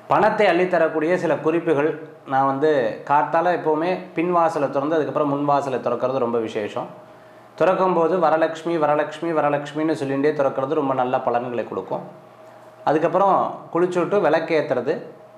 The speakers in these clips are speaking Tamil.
பணத்தை அள்ளித்தரக்கூடிய சில குறிப்புகள் நான் வந்து காத்தால எப்போவுமே பின் வாசலை திறந்து அதுக்கப்புறம் முன் வாசலை திறக்கிறது ரொம்ப விசேஷம் திறக்கும்போது வரலட்சுமி வரலட்சுமி வரலட்சுமின்னு சொல்லிகிட்டே திறக்கிறது ரொம்ப நல்ல பலன்களை கொடுக்கும் அதுக்கப்புறம் குளிச்சு விட்டு விளக்கேற்றுறது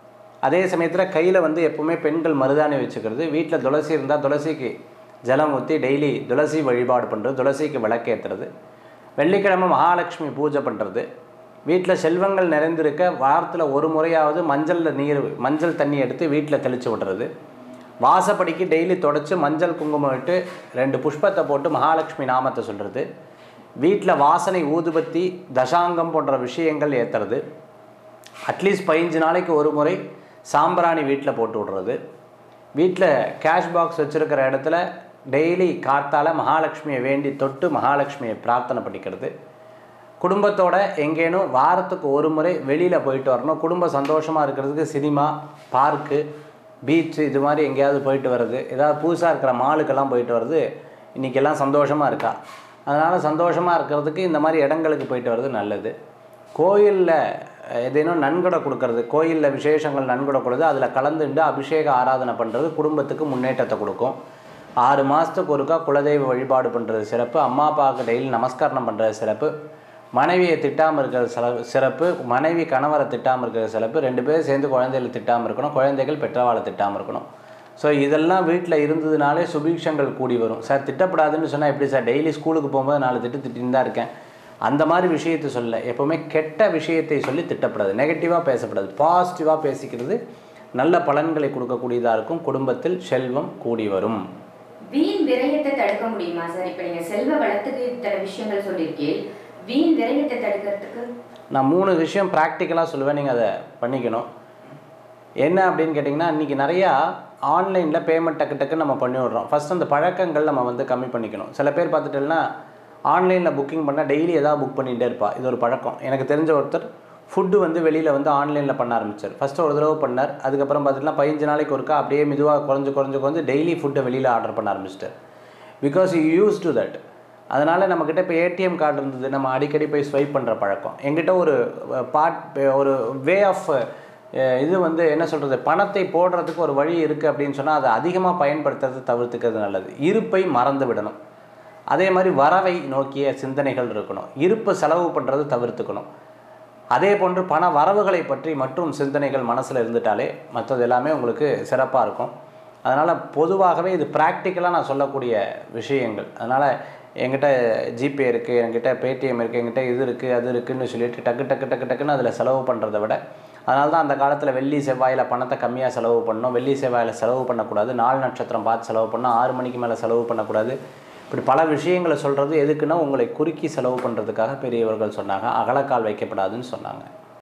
அதே சமயத்தில் கையில் வந்து எப்போவுமே பெண்கள் மருதாணி வச்சுக்கிறது வீட்டில் துளசி இருந்தால் துளசிக்கு ஜலம் ஊற்றி டெய்லி துளசி வழிபாடு பண்ணுறது துளசிக்கு விளக்கேற்றுறது வெள்ளிக்கிழமை மகாலட்சுமி பூஜை பண்ணுறது வீட்டில் செல்வங்கள் நிறைந்திருக்க வாரத்தில் ஒரு முறையாவது மஞ்சளில் நீர் மஞ்சள் தண்ணி எடுத்து வீட்டில் தெளித்து விடுறது வாசப்படிக்கு டெய்லி தொடச்சி மஞ்சள் குங்குமம் இட்டு ரெண்டு புஷ்பத்தை போட்டு மகாலட்சுமி நாமத்தை சொல்கிறது வீட்டில் வாசனை ஊதுபத்தி தசாங்கம் போன்ற விஷயங்கள் ஏற்றுறது அட்லீஸ்ட் பதினஞ்சு நாளைக்கு ஒரு முறை சாம்பிராணி வீட்டில் போட்டு விடுறது வீட்டில் கேஷ் பாக்ஸ் வச்சுருக்கிற இடத்துல டெய்லி காத்தால மகாலட்சுமியை வேண்டி தொட்டு மகாலட்சுமியை பிரார்த்தனை பண்ணிக்கிறது குடும்பத்தோட எங்கேனும் வாரத்துக்கு ஒரு முறை வெளியில் போயிட்டு வரணும் குடும்பம் சந்தோஷமாக இருக்கிறதுக்கு சினிமா பார்க்கு பீச்சு இது மாதிரி எங்கேயாவது போயிட்டு வர்றது ஏதாவது புதுசாக இருக்கிற மாலுக்கெல்லாம் போயிட்டு வர்றது இன்றைக்கெல்லாம் சந்தோஷமாக இருக்கா அதனால் சந்தோஷமாக இருக்கிறதுக்கு இந்த மாதிரி இடங்களுக்கு போயிட்டு வர்றது நல்லது கோயிலில் ஏதேனும் நன்கொடை கொடுக்கறது கோயிலில் விசேஷங்கள் நன்கொடை கொடுத்து அதில் கலந்துண்டு அபிஷேக ஆராதனை பண்ணுறது குடும்பத்துக்கு முன்னேற்றத்தை கொடுக்கும் ஆறு மாதத்துக்கு ஒருக்கா குலதெய்வ வழிபாடு பண்ணுறது சிறப்பு அம்மா அப்பாவுக்கு டெய்லி நமஸ்காரம் பண்ணுறது சிறப்பு மனைவியை திட்டாமல் இருக்கிறது சில சிறப்பு மனைவி கணவரை திட்டாமல் இருக்கிறது சிறப்பு ரெண்டு பேரும் சேர்ந்து குழந்தைகளை திட்டாமல் இருக்கணும் குழந்தைகள் பெற்றவாளை திட்டாமல் இருக்கணும் ஸோ இதெல்லாம் வீட்டில் இருந்ததுனாலே சுபீக்ஷங்கள் கூடி வரும் சார் திட்டப்படாதுன்னு சொன்னால் எப்படி சார் டெய்லி ஸ்கூலுக்கு போகும்போது நாலு திட்டு திட்டின்னு தான் இருக்கேன் அந்த மாதிரி விஷயத்தை சொல்ல எப்போவுமே கெட்ட விஷயத்தை சொல்லி திட்டப்படாது நெகட்டிவாக பேசப்படாது பாசிட்டிவாக பேசிக்கிறது நல்ல பலன்களை கொடுக்கக்கூடியதாக இருக்கும் குடும்பத்தில் செல்வம் கூடி வரும் வீண் விரயத்தை தடுக்க முடியுமா சார் இப்போ நீங்க செல்வ வளத்துக்கு இத்தனை விஷயங்கள் சொல்லியிருக்கீங்க வீண் விரயத்தை தடுக்கிறதுக்கு நான் மூணு விஷயம் ப்ராக்டிக்கலாக சொல்லுவேன் நீங்கள் அதை பண்ணிக்கணும் என்ன அப்படின்னு கேட்டிங்கன்னா இன்றைக்கி நிறையா ஆன்லைனில் பேமெண்ட் டக்கு டக்கு நம்ம பண்ணி விட்றோம் ஃபஸ்ட் அந்த பழக்கங்கள் நம்ம வந்து கம்மி பண்ணிக்கணும் சில பேர் பார்த்துட்டோம்னா ஆன்லைனில் புக்கிங் பண்ணால் டெய்லி ஏதாவது புக் பண்ணிகிட்டே இருப்பா இது ஒரு பழக்கம் எனக்கு தெரிஞ்ச ஒருத்தர் ஃபுட்டு வந்து வெளியில் வந்து ஆன்லைனில் பண்ண ஆரம்பிச்சார் ஃபஸ்ட்டு ஒரு தடவை பண்ணார் அதுக்கப்புறம் பார்த்துட்டுனா பதினஞ்சு நாளைக்கு ஒருக்கா அப்படியே மெதுவாக குறைஞ்சு குறைஞ்சு குறைஞ்சு டெய்லி ஃபுட்டை வெளியில் ஆர்டர் பண்ண ஆரம்பிச்சிட்டார் because you use to that அதனால் நம்மக்கிட்ட இப்போ ஏடிஎம் கார்டு இருந்தது நம்ம அடிக்கடி போய் ஸ்வைப் பண்ணுற பழக்கம் எங்கிட்ட ஒரு பார்ட் ஒரு வே ஆஃப் இது வந்து என்ன சொல்கிறது பணத்தை போடுறதுக்கு ஒரு வழி இருக்குது அப்படின்னு சொன்னால் அதை அதிகமாக பயன்படுத்துறது தவிர்த்துக்கிறது நல்லது இருப்பை மறந்து விடணும் அதே மாதிரி வரவை நோக்கிய சிந்தனைகள் இருக்கணும் இருப்பு செலவு பண்ணுறது தவிர்த்துக்கணும் அதே போன்று பண வரவுகளை பற்றி மற்றும் சிந்தனைகள் மனசில் இருந்துட்டாலே மற்றது எல்லாமே உங்களுக்கு சிறப்பாக இருக்கும் அதனால் பொதுவாகவே இது ப்ராக்டிக்கலாக நான் சொல்லக்கூடிய விஷயங்கள் அதனால் என்கிட்ட ஜிபே இருக்குது என்கிட்ட பேடிஎம் இருக்குது என்கிட்ட இது இருக்குது அது இருக்குதுன்னு சொல்லிட்டு டக்கு டக்கு டக்கு டக்குன்னு அதில் செலவு பண்ணுறதை விட அதனால தான் அந்த காலத்தில் வெள்ளி செவ்வாயில் பணத்தை கம்மியாக செலவு பண்ணணும் வெள்ளி செவ்வாயில் செலவு பண்ணக்கூடாது நாலு நட்சத்திரம் பார்த்து செலவு பண்ணணும் ஆறு மணிக்கு மேலே செலவு பண்ணக்கூடாது இப்படி பல விஷயங்களை சொல்கிறது எதுக்குன்னா உங்களை குறுக்கி செலவு பண்ணுறதுக்காக பெரியவர்கள் சொன்னாங்க அகலக்கால் வைக்கப்படாதுன்னு சொன்னாங்க